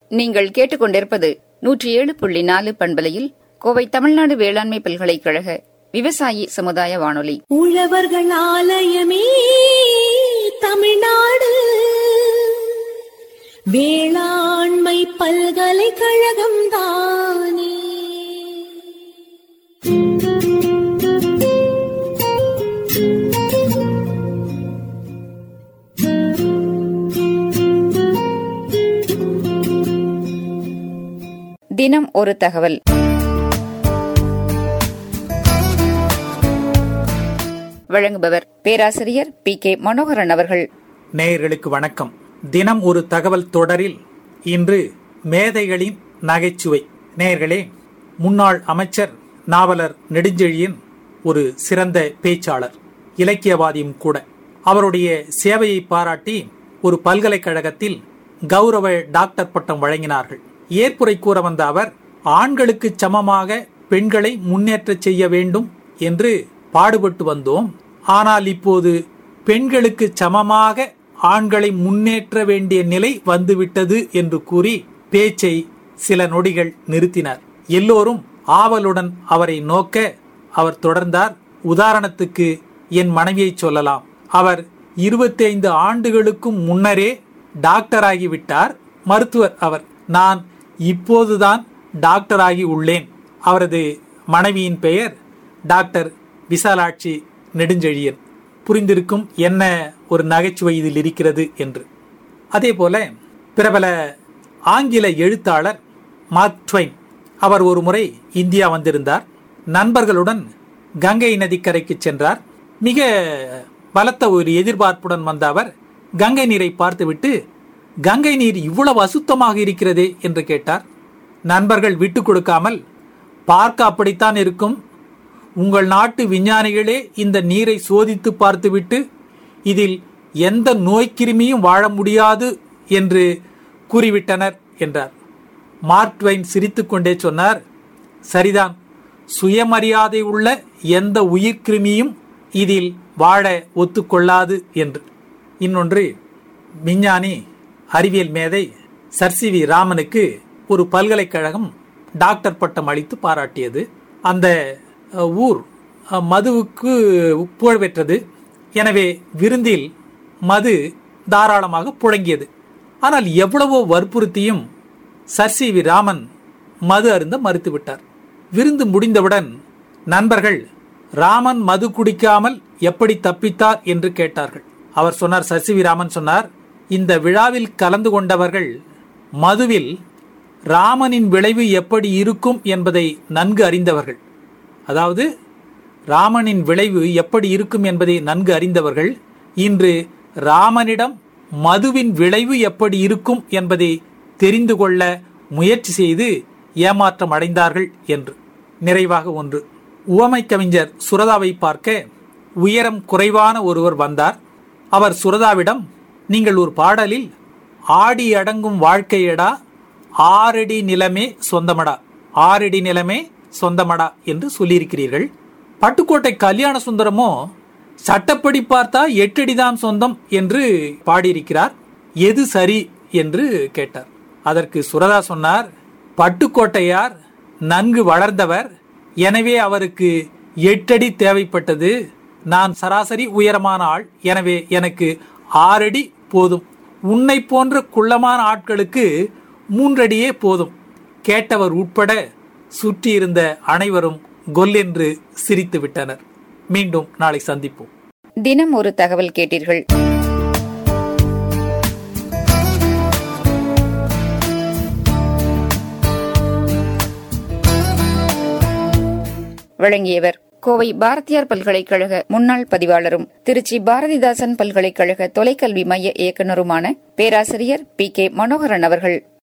நீங்கள் கேட்டுக்கொண்டிருப்பது நூற்றி ஏழு புள்ளி நாலு பண்பலையில் கோவை தமிழ்நாடு வேளாண்மை பல்கலைக்கழக விவசாயி சமுதாய வானொலி உழவர்கள் ஆலயமே தமிழ்நாடு வேளாண்மை பல்கலைக்கழகம் தானே தினம் ஒரு தகவல் வழங்குபவர் பேராசிரியர் பி கே மனோகரன் அவர்கள் நேயர்களுக்கு வணக்கம் தினம் ஒரு தகவல் தொடரில் இன்று மேதைகளின் நகைச்சுவை நேயர்களே முன்னாள் அமைச்சர் நாவலர் நெடுஞ்செழியன் ஒரு சிறந்த பேச்சாளர் இலக்கியவாதியும் கூட அவருடைய சேவையை பாராட்டி ஒரு பல்கலைக்கழகத்தில் கௌரவ டாக்டர் பட்டம் வழங்கினார்கள் ஏற்புரை கூற வந்த அவர் ஆண்களுக்கு சமமாக பெண்களை முன்னேற்றச் செய்ய வேண்டும் என்று பாடுபட்டு வந்தோம் ஆனால் இப்போது பெண்களுக்கு சமமாக ஆண்களை முன்னேற்ற வேண்டிய நிலை வந்துவிட்டது என்று கூறி பேச்சை சில நொடிகள் நிறுத்தினார் எல்லோரும் ஆவலுடன் அவரை நோக்க அவர் தொடர்ந்தார் உதாரணத்துக்கு என் மனைவியை சொல்லலாம் அவர் இருபத்தைந்து ஆண்டுகளுக்கும் முன்னரே டாக்டராகிவிட்டார் மருத்துவர் அவர் நான் இப்போதுதான் டாக்டராகி உள்ளேன் அவரது மனைவியின் பெயர் டாக்டர் விசாலாட்சி நெடுஞ்செழியன் புரிந்திருக்கும் என்ன ஒரு நகைச்சுவை இதில் இருக்கிறது என்று அதே போல பிரபல ஆங்கில எழுத்தாளர் மார்க் ட்வைன் அவர் ஒரு முறை இந்தியா வந்திருந்தார் நண்பர்களுடன் கங்கை நதிக்கரைக்கு சென்றார் மிக பலத்த ஒரு எதிர்பார்ப்புடன் வந்த அவர் கங்கை நீரை பார்த்துவிட்டு கங்கை நீர் இவ்வளவு அசுத்தமாக இருக்கிறதே என்று கேட்டார் நண்பர்கள் விட்டு கொடுக்காமல் பார்க்க அப்படித்தான் இருக்கும் உங்கள் நாட்டு விஞ்ஞானிகளே இந்த நீரை சோதித்து பார்த்துவிட்டு இதில் எந்த நோய்க்கிருமியும் வாழ முடியாது என்று கூறிவிட்டனர் என்றார் மார்க் ட்வைன் சிரித்துக்கொண்டே சொன்னார் சரிதான் சுயமரியாதை உள்ள எந்த உயிர்க்கிருமியும் இதில் வாழ ஒத்துக்கொள்ளாது என்று இன்னொன்று விஞ்ஞானி அறிவியல் மேதை சர் வி ராமனுக்கு ஒரு பல்கலைக்கழகம் டாக்டர் பட்டம் அளித்து பாராட்டியது அந்த அஹ், ஊர் அஹ், மதுவுக்கு புகழ் பெற்றது எனவே விருந்தில் மது தாராளமாக புழங்கியது ஆனால் எவ்வளவோ வற்புறுத்தியும் சர் சி வி ராமன் மது அருந்த மறுத்துவிட்டார் விருந்து முடிந்தவுடன் நண்பர்கள் ராமன் மது குடிக்காமல் எப்படி தப்பித்தார் என்று கேட்டார்கள் அவர் சொன்னார் சர் சி வி ராமன் சொன்னார் இந்த விழாவில் கலந்து கொண்டவர்கள் மதுவில் ராமனின் விளைவு எப்படி இருக்கும் என்பதை நன்கு அறிந்தவர்கள் அதாவது ராமனின் விளைவு எப்படி இருக்கும் என்பதை நன்கு அறிந்தவர்கள் இன்று ராமனிடம் மதுவின் விளைவு எப்படி இருக்கும் என்பதை தெரிந்து கொள்ள முயற்சி செய்து ஏமாற்றம் அடைந்தார்கள் என்று நிறைவாக ஒன்று உவமை கவிஞர் சுரதாவை பார்க்க உயரம் குறைவான ஒருவர் வந்தார் அவர் சுரதாவிடம் நீங்கள் ஒரு பாடலில் ஆடி அடங்கும் வாழ்க்கையடா ஆறடி நிலமே சொந்தமடா ஆறடி நிலமே சொந்தமடா என்று சொல்லியிருக்கிறீர்கள் பட்டுக்கோட்டை கல்யாண சுந்தரமோ சட்டப்படி பார்த்தா எட்டடிதான் சொந்தம் என்று பாடியிருக்கிறார் எது சரி என்று கேட்டார் அதற்கு சுரதா சொன்னார் பட்டுக்கோட்டையார் நன்கு வளர்ந்தவர் எனவே அவருக்கு எட்டடி தேவைப்பட்டது நான் சராசரி உயரமான ஆள் எனவே எனக்கு ஆறடி போதும் உன்னை போன்ற குள்ளமான ஆட்களுக்கு மூன்றடியே போதும் கேட்டவர் உட்பட சுற்றியிருந்த அனைவரும் கொல்லென்று சிரித்து விட்டனர் மீண்டும் நாளை சந்திப்போம் தினம் ஒரு தகவல் கேட்டீர்கள் வழங்கியவர் கோவை பாரதியார் பல்கலைக்கழக முன்னாள் பதிவாளரும் திருச்சி பாரதிதாசன் பல்கலைக்கழக தொலைக்கல்வி மைய இயக்குநருமான பேராசிரியர் பி கே மனோகரன் அவர்கள்